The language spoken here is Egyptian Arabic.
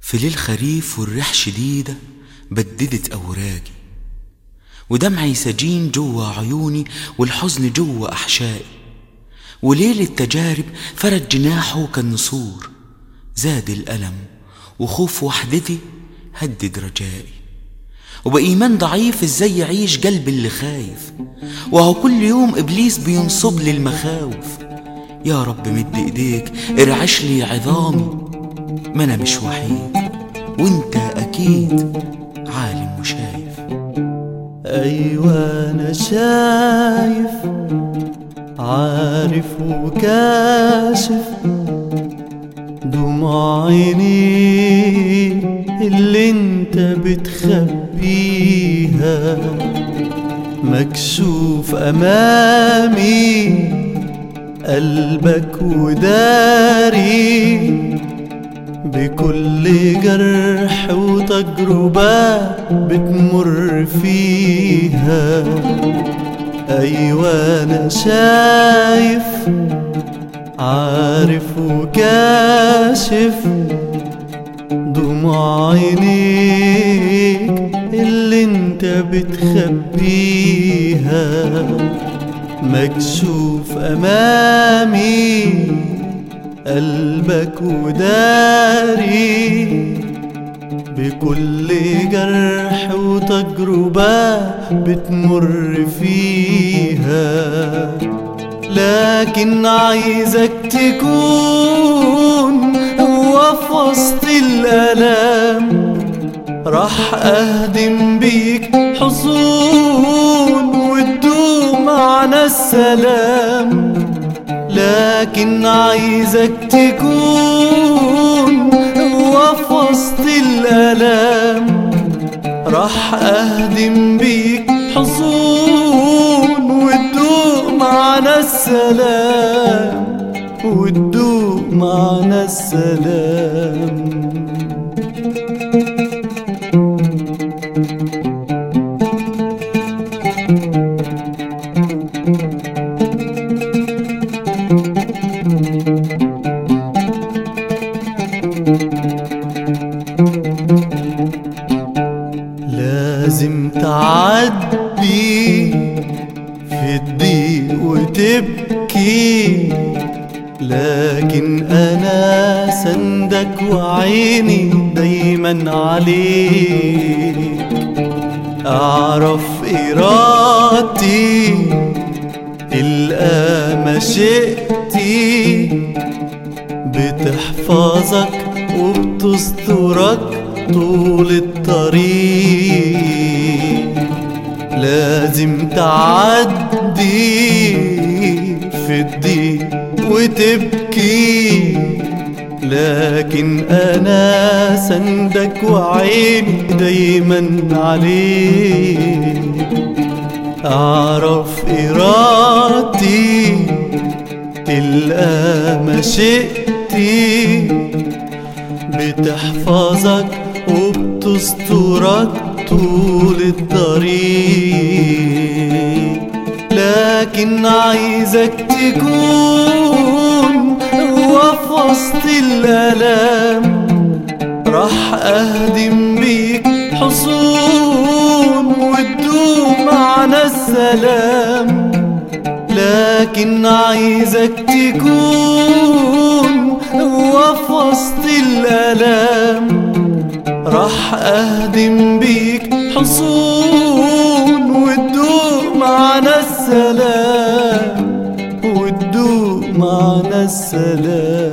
في ليل خريف والريح شديدة بددت أوراقي ودمعي سجين جوا عيوني والحزن جوا أحشائي وليل التجارب فرد جناحه كالنسور زاد الألم وخوف وحدتي هدد رجائي وبإيمان ضعيف ازاي يعيش قلب اللي خايف وهو كل يوم إبليس بينصب لي المخاوف يا رب مد إيديك ارعش لي عظامي ما أنا مش وحيد وانت أكيد عالم وشايف أيوة أنا شايف عارف وكاشف دموع عيني اللي انت بتخبيها مكشوف أمامي قلبك وداري بكل جرح وتجربة بتمر فيها أيوة أنا شايف عارف وكاشف دموع عينيك اللي انت بتخبيها مكشوف أمامي قلبك وداري بكل جرح وتجربة بتمر فيها لكن عايزك تكون هو في وسط الألم راح أهدم بيك حصون وتدوم معنا السلام لكن عايزك تكون هو في وسط الألم راح أهدم بيك حصون وتدوق معنا السلام وتدوق معنا السلام لازم تعدي في الضيق وتبكي لكن انا سندك وعيني دايما عليك اعرف ارادتي تلقى مشيئتي بتحفظك وبتسترك طول الطريق لازم تعدي في الضيق وتبكي لكن انا سندك وعيني دايما عليك اعرف ارادتي تلقى مشيئتي بتحفظك وبتسترك طول الطريق لكن عايزك تكون هو في وسط الألم راح أهدم بيك حصون وتدوم معنا السلام لكن عايزك تكون هو في وسط الألم راح أهدم بيك حصون وتدوق معنا السلام وتدوق معنا السلام